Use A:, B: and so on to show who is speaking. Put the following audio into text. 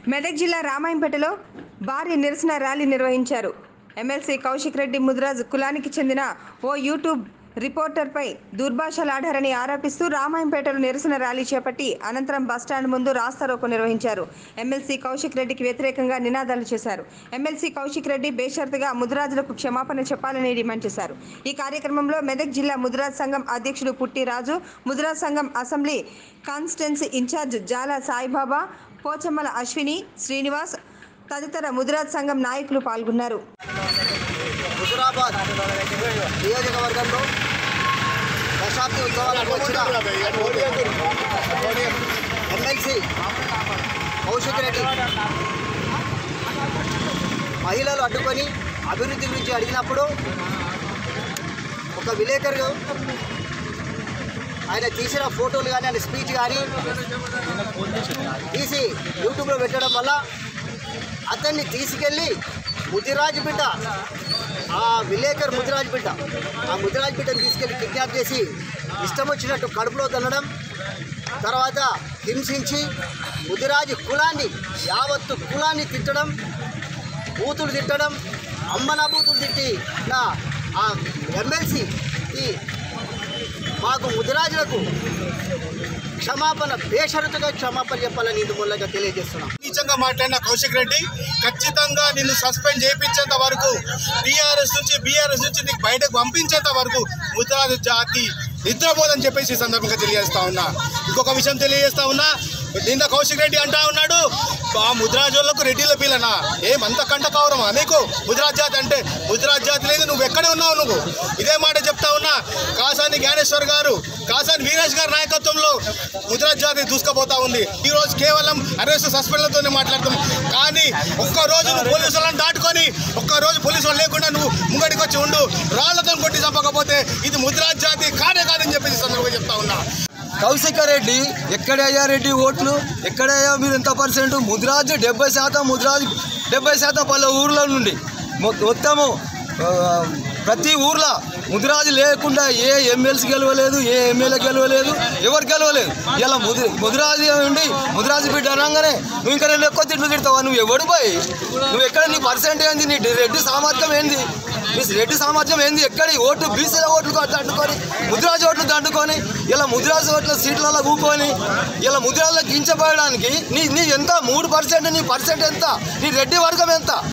A: మెదక్ జిల్లా రామాయంపేటలో భారీ నిరసన ర్యాలీ నిర్వహించారు ఎమ్మెల్సీ కౌశిక్ రెడ్డి ముద్రాజ్ కులానికి చెందిన ఓ యూట్యూబ్ రిపోర్టర్పై దుర్భాషలాడారని ఆరోపిస్తూ రామాయంపేటలో నిరసన ర్యాలీ చేపట్టి అనంతరం బస్టాండ్ ముందు రాస్తారోకో నిర్వహించారు ఎమ్మెల్సీ కౌశిక్ రెడ్డికి వ్యతిరేకంగా నినాదాలు చేశారు ఎమ్మెల్సీ కౌశిక్ రెడ్డి బేషరతుగా ముద్రాజులకు క్షమాపణ చెప్పాలని డిమాండ్ చేశారు ఈ కార్యక్రమంలో మెదక్ జిల్లా ముద్రాజ్ సంఘం అధ్యక్షుడు పుట్టి రాజు ముద్రాజ్ సంఘం అసెంబ్లీ కాన్స్టిట్యున్సీ ఇన్ఛార్జ్ జాల సాయిబాబా పోచమ్మల అశ్విని శ్రీనివాస్ తదితర ముద్రాజ్ సంఘం నాయకులు పాల్గొన్నారు
B: హుజురాబాద్ నియోజకవర్గంలో దశాబ్ది ఉత్సవాలకు వచ్చిన ఎమ్మెల్సీ కౌశిక్ రెడ్డి మహిళలు అడ్డుకొని అభివృద్ధి గురించి అడిగినప్పుడు ఒక విలేకరు ఆయన తీసిన ఫోటోలు కానీ ఆయన స్పీచ్ కానీ తీసి యూట్యూబ్లో పెట్టడం వల్ల అతన్ని తీసుకెళ్ళి ముదిరాజు బిడ్డ ఆ విలేకర్ ముదిరాజు బిడ్డ ఆ ముదిరాజు బిడ్డను తీసుకెళ్ళి కిడ్నాప్ చేసి ఇష్టం వచ్చినట్టు కడుపులో తినడం తర్వాత హింసించి ముదిరాజు కులాన్ని యావత్తు కులాన్ని తిట్టడం బూతులు తిట్టడం అమ్మన బూతులు తిట్టి నా ఆ ఎమ్మెల్సీ ఈ మాకు ముదిరాజులకు క్షమాపణ బేషరతుగా క్షమాపణ చెప్పాలని ఇందు మూలంగా తెలియజేస్తున్నాం
C: నీచంగా మాట్లాడిన కౌశిక్ రెడ్డి ఖచ్చితంగా నిన్ను సస్పెండ్ చేయించేంత వరకు టీఆర్ఎస్ నుంచి బీఆర్ఎస్ నుంచి నీకు బయటకు పంపించేంత వరకు ముద్రాజు జాతి నిద్రపోదని చెప్పేసి ఈ సందర్భంగా తెలియజేస్తా ఉన్నా ఇంకొక విషయం తెలియజేస్తా ఉన్నా నిన్న కౌశిక్ రెడ్డి అంటా ఉన్నాడు ఆ ముద్రాజులకు రెడ్డిల పిల్లనా ఏమంత కంట కౌరమా నీకు ముద్రాజ్ జాతి అంటే ముద్రాజ్ జాతి లేదు నువ్వు ఎక్కడే ఉన్నావు నువ్వు ఇదే మాట చెప్తా ఉన్నా కాసాని జ్ఞానేశ్వర్ గారు కాసాని వీరేష్ గారి నాయకత్వంలో ముద్రాజ్ జాతి దూసుకుపోతా ఉంది ఈ రోజు కేవలం అరెస్ట్ సస్పెండ్లతోనే మాట్లాడుతాం కానీ ఒక్క రోజు నువ్వు పోలీసులను దాటుకొని ఒక్క రోజు పోలీసులు లేకుండా నువ్వు ముంగడికి వచ్చి ఉండు రాళ్లతో కొట్టి చంపకపోతే ఇది ముద్రాజ్ జాతి కానే కాదని చెప్పేసి ఈ సందర్భంగా చెప్తా ఉన్నా
D: కౌశిక రెడ్డి ఎక్కడయ్యా రెడ్డి ఓట్లు ఎక్కడయ్యా మీరు ఎంత పర్సెంట్ ముద్రాజు డెబ్బై శాతం ముద్రాజు డెబ్బై శాతం పల్లె ఊర్ల నుండి మొ- మొత్తము ఆ, ప్రతి ఊర్లో ముదిరాజు లేకుండా ఏ ఎమ్మెల్సీ గెలవలేదు ఏ ఎమ్మెల్యే గెలవలేదు ఎవరు గెలవలేదు ఇలా ముది ముదిరాజు ఉండి ముదిరాజు బిడ్డ అనగానే నువ్వు ఇంకా రెండు ఎక్కువ తిట్లు తిడతావా నువ్వు ఎవడు పోయి నువ్వు ఎక్కడ నీ పర్సెంట్ ఏంది నీ రెడ్డి సామర్థ్యం ఏంది నీ రెడ్డి సామర్థ్యం ఏంది ఎక్కడ ఈ ఓట్లు బీసీల ఓట్లు దండుకొని ముదిరాజు ఓట్లు దండుకొని ఇలా ముదిరాజు ఓట్ల సీట్లలో కూకొని ఇలా ముదిరాజులకు గించబడడానికి నీ నీ ఎంత మూడు పర్సెంట్ నీ పర్సెంట్ ఎంత నీ రెడ్డి వర్గం ఎంత